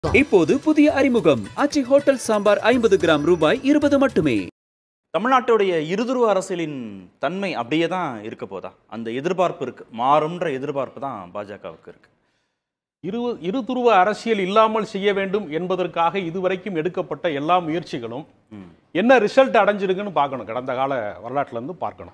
இப்போது புதிய அறிமுகம் அச்சி ஹோட்டல் சாம்பார் ஐம்பது கிராம் ரூபாய் இருபது மட்டுமே தமிழ்நாட்டுடைய இருதுருவ அரசியலின் தன்மை அப்படியே தான் இருக்க போதா அந்த எதிர்பார்ப்பு இருக்கு மாறும்ன்ற எதிர்பார்ப்பு தான் பாஜகவுக்கு இருக்கு இரு இருதுருவ அரசியல் இல்லாமல் செய்ய வேண்டும் என்பதற்காக இதுவரைக்கும் எடுக்கப்பட்ட எல்லா முயற்சிகளும் ம். என்ன ரிசல்ட் அடைஞ்சிருக்குன்னு பார்க்கணும் கடந்த கால வரலாற்றுல இருந்து பார்க்கணும்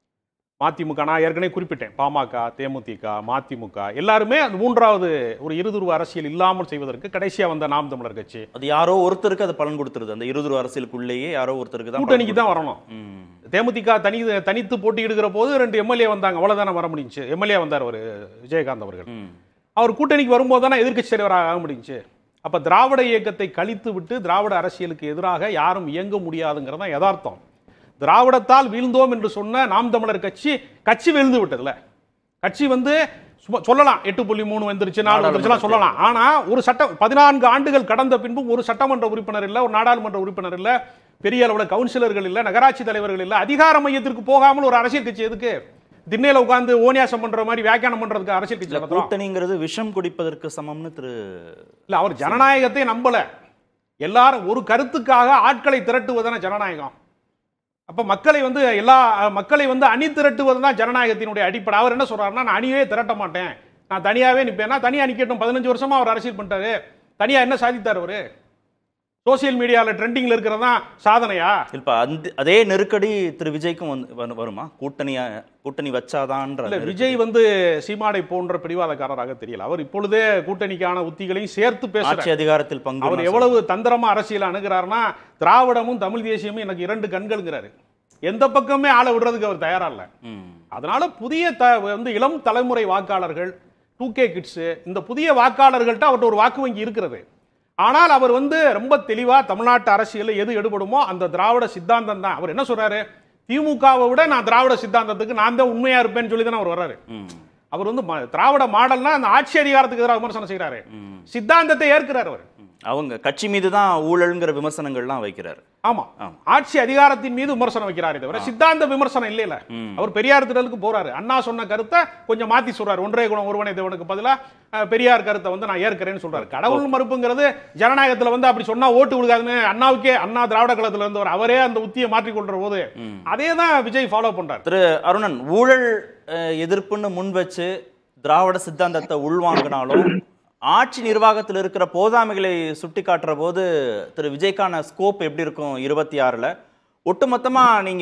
மதிமுக நான் ஏற்கனவே குறிப்பிட்டேன் பாமக தேமுதிக மதிமுக எல்லாருமே அந்த மூன்றாவது ஒரு இருதுருவ அரசியல் இல்லாமல் செய்வதற்கு கடைசியா வந்த நாம் தமிழர் கட்சி அது யாரோ ஒருத்தருக்கு அது பலன் கொடுத்துருது அந்த இருதுருவ அரசியலுக்குள்ளேயே யாரோ ஒருத்தருக்கு தான் கூட்டணிக்கு தான் வரணும் ம். தேமுதிக தனி தனித்து போட்டியிடுகிற போது ரெண்டு எம்எல்ஏ வந்தாங்க அவ்வளவுதானே வர முடிஞ்சுச்சு எம்எல்ஏ வந்தார் அவர் விஜயகாந்த் அவர்கள் ம். அவர் கூட்டணிக்கு வரும்போது தானே எதிர்க்கட்சி தலைவராக ஆக முடிஞ்சுச்சு அப்ப திராவிட இயக்கத்தை கழித்து விட்டு திராவிட அரசியலுக்கு எதிராக யாரும் இயங்க முடியாதுங்கிறது தான் யதார்த்தம் திராவிடத்தால் வீழ்ந்தோம் என்று சொன்ன நாம் தமிழர் கட்சி கட்சி வீழ்ந்து விட்டதுல கட்சி வந்து சும்மா சொல்லலாம் எட்டு புள்ளி மூணு வந்துருச்சு நாலு வந்துருச்சுலாம் சொல்லலாம் ஆனா ஒரு சட்டம் பதினான்கு ஆண்டுகள் கடந்த பின்பும் ஒரு சட்டமன்ற உறுப்பினர் இல்ல ஒரு நாடாளுமன்ற உறுப்பினர் இல்ல பெரிய அளவுல கவுன்சிலர்கள் இல்ல நகராட்சி தலைவர்கள் இல்ல அதிகார மையத்திற்கு போகாமல் ஒரு அரசியல் கட்சி எதுக்கு திண்ணையில உட்கார்ந்து ஓனியாசம் பண்ற மாதிரி வியாக்கியானம் பண்றதுக்கு அரசியல் கட்சி இல்ல, நடத்துறோம் கூட்டணிங்கிறது விஷம் குடிப்பதற்கு சமம்னு திரு இல்ல அவர் ஜனநாயகத்தை நம்பல எல்லாரும் ஒரு கருத்துக்காக ஆட்களை திரட்டுவதான ஜனநாயகம் அப்ப மக்களை வந்து எல்லா அஹ், மக்களை வந்து அணி திரட்டுவது தான் ஜனநாயகத்தினுடைய அடிப்படை அவர் என்ன சொல்றாருன்னா நான் அணியே திரட்ட மாட்டேன் நான் தனியாவே நிப்பேன்னா தனியா நிக்கட்டும் பதினஞ்சு வருஷமா அவர் அரசியல் பண்ணிட்டாரு தனியா என்ன சாதித்தார் அவரு சோசியல் மீடியால ட்ரெண்டிங்ல இருக்கிறதா சாதனையா இப்ப அந்த அதே நெருக்கடி திரு விஜய்க்கும் வந்து வரு- வருமா கூட்டணியா கூட்டணி வச்சாதான்ற இல்ல நெருக்கடி. விஜய் வந்து சீமாடை போன்ற பிடிவாதக்காரராக தெரியல அவர் இப்பொழுதே கூட்டணிக்கான உத்திகளையும் சேர்த்து பேசுறாரு ஆட்சி அதிகாரத்தில் பங்கு அவர் நான் எவ்வளவு தந்திரமா அரசியல் அணுகிறாருன்னா திராவிடமும் தமிழ் தேசியமும் எனக்கு இரண்டு கண்கள்ங்கிறாரு எந்த பக்கமே ஆளை விடுறதுக்கு அவர் தயாரா இல்ல சொல்றேன். ம். அதனால புதிய த வந்து இளம் தலைமுறை வாக்காளர்கள் டூ கே கிட்ஸ் இந்த புதிய வாக்காளர்கள்ட்ட அவர்கிட்ட ஒரு வாக்கு வங்கி இருக்கிறது ஆனால் அவர் வந்து ரொம்ப தெளிவா தமிழ்நாட்டு அரசியலில் எது எடுபடுமோ அந்த திராவிட சித்தாந்தம் தான் அவர் என்ன சொல்றாரு திமுகவை விட நான் திராவிட சித்தாந்தத்துக்கு நான் தான் உண்மையா இருப்பேன்னு சொல்லி தானே அவர் வர்றாரு ம். அவர் வந்து ம- திராவிட மாடல்னா அந்த ஆட்சி அதிகாரத்துக்கு எதிராக விமர்சனம் செய்யறாரு ம். சித்தாந்தத்தை ஏற்கிறார் அவர் ம். அவங்க கட்சி மீது தான் ஊழல்ங்கிற விமர்சனங்கள்லாம் வைக்கிறாரு ஆமா ஆமா. ஆட்சி அதிகாரத்தின் மீது விமர்சனம் வைக்கிறாரே தவிர சித்தாந்த விமர்சனம் இல்லைல ம். அவர் பெரியார் திடலுக்கு போறாரு அண்ணா சொன்ன கருத்தை கொஞ்சம் மாத்தி சொல்றாரு ஒன்றே குணம் ஒருவனை தேவனுக்கு பதிலா அஹ், பெரியார் கருத்தை வந்து நான் ஏற்கிறேன்னு சொல்றாரு கடவுள் மறுப்புங்கிறது ஜனநாயகத்துல வந்து அப்படி சொன்னா ஓட்டு விழுகாதுன்னு அண்ணாவுக்கே அண்ணா திராவிட கழகத்துல இருந்தவர் அவரே அந்த உத்தியை மாற்றிக் கொள்ற போது அதே தான் விஜய் ஃபாலோ பண்றாரு திரு அருணன் ஊழல் அஹ், எதிர்ப்புன்னு முன் வச்சு திராவிட சித்தாந்தத்தை உள்வாங்கினாலும் ஆட்சி நிர்வாகத்தில் இருக்கிற போதாமைகளை சுட்டி காட்டுற போது திரு விஜய்க்கான ஸ்கோப் எப்படி இருக்கும் இருபத்தி ஆறில் ஒட்டுமொத்தமா நீங்க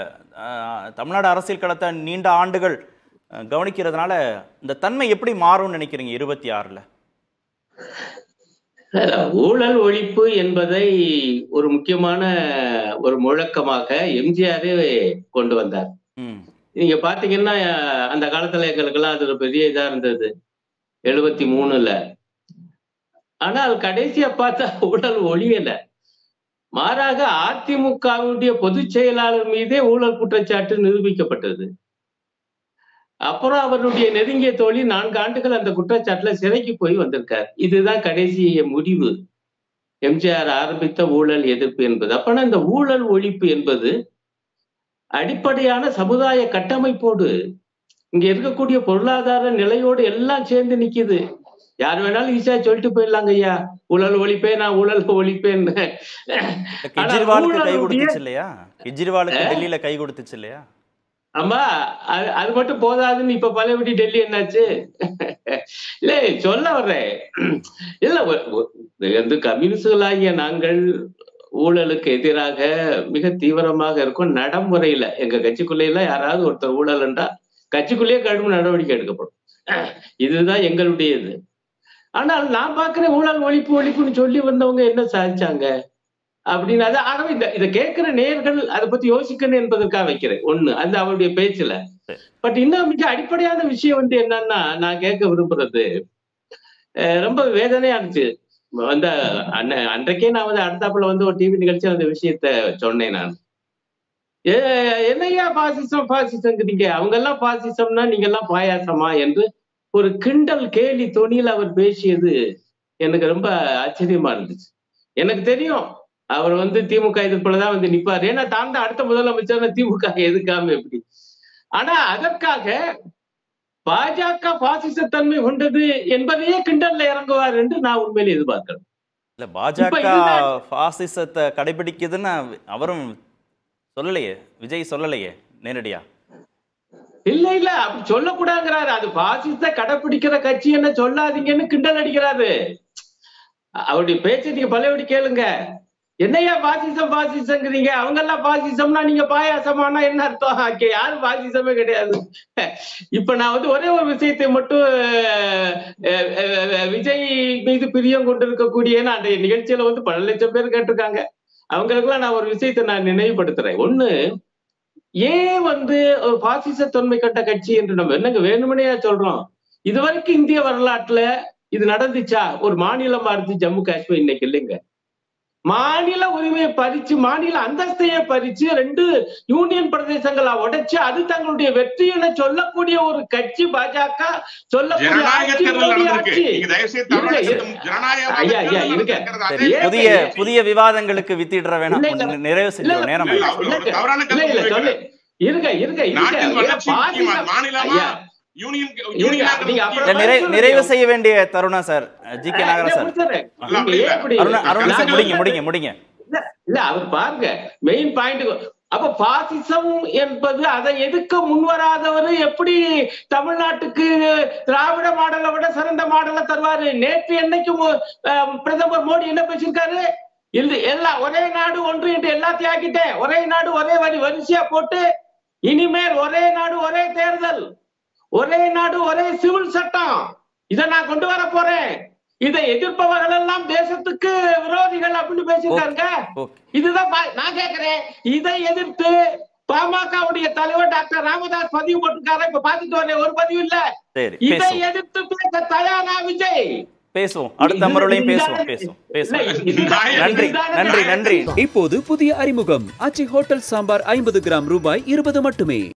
அஹ், தமிழ்நாடு அரசியல் களத்தை நீண்ட ஆண்டுகள் அஹ், கவனிக்கிறதுனால இந்த தன்மை எப்படி மாறும்னு நினைக்கிறீங்க இருபத்தி ஆறில் ஊழல் ஒழிப்பு என்பதை ஒரு முக்கியமான ஒரு முழக்கமாக எம்ஜிஆரே கொண்டு வந்தார் ம் நீங்க பாத்தீங்கன்னா அஹ், அந்த காலத்துல எங்களுக்கெல்லாம் அது ஒரு பெரிய இதா இருந்தது எழுபத்தி மூணுல ஆனால் கடைசியா பார்த்தா ஊழல் ஒழியல மாறாக அதிமுகவுடைய பொதுச் செயலாளர் மீதே ஊழல் குற்றச்சாட்டு நிரூபிக்கப்பட்டது அப்புறம் அவருடைய நெருங்கிய தோழி நான்கு ஆண்டுகள் அந்த குற்றச்சாட்டுல சிறைக்கு போய் வந்திருக்கார் இதுதான் கடைசி முடிவு எம்ஜிஆர் ஆரம்பித்த ஊழல் எதிர்ப்பு என்பது அப்பனா இந்த ஊழல் ஒழிப்பு என்பது அடிப்படையான சமுதாய கட்டமைப்போடு இங்க இருக்கக்கூடிய பொருளாதார நிலையோடு எல்லாம் சேர்ந்து நிக்குது யார் வேணாலும் ஈஸியா சொல்லிட்டு போயிடலாங்க ஐயா ஊழல் ஒழிப்பேன் நான் ஊழல் ஒழிப்பேன் கெஜ்ரிவாலுக்கு கை ஊழலுடைய- கொடுத்துச்சு இல்லையா கெஜ்ரிவாலுக்கு டெல்லியில கை கொடுத்துச்சு இல்லையா ஆமா அது அது மட்டும் போதாதுன்னு இப்ப பழையபடி டெல்லி என்னாச்சு இல்ல சொல்ல வர்றேன் இல்ல ஒ- ஒ- வந்து கம்யூனிஸ்டுகளாகிய நாங்கள் ஊழலுக்கு எதிராக மிக தீவிரமாக இருக்கும் நடைமுறையில எங்க கட்சிக்குள்ளேயில யாராவது ஒருத்தர் ஊழல் என்றா கட்சிக்குள்ளேயே கடும் நடவடிக்கை எடுக்கப்படும் இதுதான் எங்களுடைய இது ஆனால் நான் பார்க்கிறேன் ஊழல் ஒழிப்பு ஒழிப்புன்னு சொல்லி வந்தவங்க என்ன சாதிச்சாங்க அப்படின்னு அது ஆனா இந்த இதை கேட்கிற நேர்கள் அதை பத்தி யோசிக்கணும் என்பதற்காக வைக்கிறேன் ஒண்ணு அந்த அவருடைய பேச்சுல பட் இன்னும் மிக அடிப்படையான விஷயம் வந்து என்னன்னா நான் கேட்க விரும்புறது அஹ் ரொம்ப வேதனையா இருந்துச்சு அந்த அன்ன- அன்றைக்கே நான் வந்து அடுத்தாப்புல வந்து ஒரு டிவி நிகழ்ச்சியில் அந்த விஷயத்த சொன்னேன் நான் ஏ என்னையா பாசிசம் பாசிசங்கிறீங்க அவங்க எல்லாம் பாசிசம்னா நீங்க எல்லாம் பாயாசமா என்று ஒரு கிண்டல் கேலி தொனியில் அவர் பேசியது எனக்கு ரொம்ப ஆச்சரியமா இருந்துச்சு எனக்கு தெரியும் அவர் வந்து திமுக எதிர்ப்புலதான் வந்து நிப்பாரு ஏன்னா தான் தான் அடுத்த முதலமைச்சர் திமுக எதுக்காம எப்படி ஆனா அதற்காக பாஜக பாசிசத்தன்மை கொண்டது என்பதையே கிண்டல்ல இறங்குவார் என்று நான் உண்மையில எதிர்பார்க்கிறேன் இல்ல பாஜக இதுதான். பாசிசத்தை கடைபிடிக்குதுன்னு அவரும் சொல்லலையே விஜய் சொல்லலையே நேரடியா இல்ல இல்ல அப்படி சொல்லக்கூடாதுங்கிறாரு அது பாசிசத்தை கடைப்பிடிக்கிற கட்சி என்ன சொல்லாதீங்கன்னு கிண்டல் அடிக்கிறாரு அவருடைய பேச்சை நீங்க பழையபடி கேளுங்க என்னையா பாசிசம் பாசிசங்கிறீங்க அவங்க எல்லாம் பாசிசம்னா நீங்க பாயாசமானா என்ன அர்த்தம் Okay, யாரும் பாசிசமே கிடையாது இப்ப நான் வந்து ஒரே ஒரு விஷயத்தை மட்டும் அஹ், அஹ், அஹ், விஜய் மீது பிரியம் கொண்டு இருக்கக்கூடிய ஏன்னா அந்த நிகழ்ச்சியில வந்து பல லட்சம் பேர் கேட்டிருக்காங்க அவங்களுக்கெல்லாம் நான் ஒரு விஷயத்தை நான் நினைவுபடுத்துறேன் ஒண்ணு ஏன் வந்து ஒரு பாசிச தொன்மை கட்ட கட்சி என்று நம்ம என்னங்க வேணுமனையா சொல்றோம் இதுவரைக்கும் இந்திய வரலாற்றுல இது நடந்துச்சா ஒரு மாநிலமா இருந்து ஜம்மு காஷ்மீர் இன்னைக்கு இல்லைங்க மாநில உரிமையை பறிச்சு மாநில அந்தஸ்தையே பறிச்சு ரெண்டு யூனியன் பிரதேசங்களா உடைச்சு அது தங்களுடைய வெற்றி என சொல்லக்கூடிய ஒரு கட்சி பாஜக சொல்லக்கூடிய ஜனநாயக ஆட்சி தேர்தல் உங்களுடைய நடந்திருக்கு ஆட்சி. நீங்க தயவு செய்து தவறான இருங்க, சித்தம். ஜனநாயக ஐயா, ஐயா, தேர்தல் இருங்க. நடந்திருக்கிறது. சரி, அதே புதிய மாதிரி புதிய விவாதங்களுக்கு வித்திடுற வேணாம் இல்ல, இல்ல. கொஞ்சம் நிறைவு இல்ல, செஞ்சோம் நேரம் இல்ல, ஆயிடுச்சு. அவர் ஒரு தவறான இல்ல, இல்ல, கருத்து சொல்லு. இருங்க இருங்க இருங்க நாட்டின் ஏன் வளர்ச்சி முக்கியமா? பாசிசம் மாநிலமா ஐயா, யூனியன் இருங்க, யூனியனா நீங்க இருக்கிறது அப்புறம் இல்ல, நிறை- சொல்லுங்க. நிறைவு செய்ய வேண்டிய தருணம் சார் ஜி கே இல்ல, நாகராஜ் சார் முடிச்சிடுறேன். இல்ல, அப்படி நீங்க இல்ல. ஏன் இப்படி- அருணா அருணா சார் நான் முடிங்க சொல்றேன். முடிங்க முடிங்க இல்ல, இல்ல அவர் பாருங்க மெயின் பாயிண்ட் அப்ப பாசிசம் என்பது அதை எதுக்க முன்வராதவர் எப்படி தமிழ்நாட்டுக்கு திராவிட மாடலை விட சிறந்த மாடலை தருவாரு நேற்று என்னைக்கு மு- அஹ், பிரதமர் மோடி என்ன பேசியிருக்காரு இல்ல எல்லாம் ஒரே நாடு ஒன்று என்று எல்லாத்தையும் ஆக்கிட்டேன் ஒரே நாடு ஒரே வரி வரிசையா போட்டு இனிமேல் ஒரே நாடு ஒரே தேர்தல் ஒரே நாடு ஒரே சிவில் சட்டம் இதை நான் கொண்டு வர போறேன் இதை எதிர்ப்பவர்கள் எல்லாம் தேசத்துக்கு விரோதிகள் அப்படின்னு பேசியிருக்காருங்க ஓகே இதுதான் பா- நான் கேக்குறேன் இதை எதிர்த்து பாமகவுடைய தலைவர் டாக்டர் ராமதாஸ் பதிவு போட்டிருக்காரு இப்ப பாத்துட்டு வரேன் ஒரு பதிவு இல்ல சரி இதை பேசுவோம் எதிர்த்து பேச தயாரா விஜய் பேசுவோம் அடுத்த முறையிலையும் பேசுவோம் பேசுவோம் பேசுவோம் இல்ல, இதுதான் நன்றி இதுதானே நன்றி நன்றி இப்போது புதிய அறிமுகம் ஆச்சி ஹோட்டல் சாம்பார் ஐம்பது கிராம் ரூபாய் இருபது மட்டுமே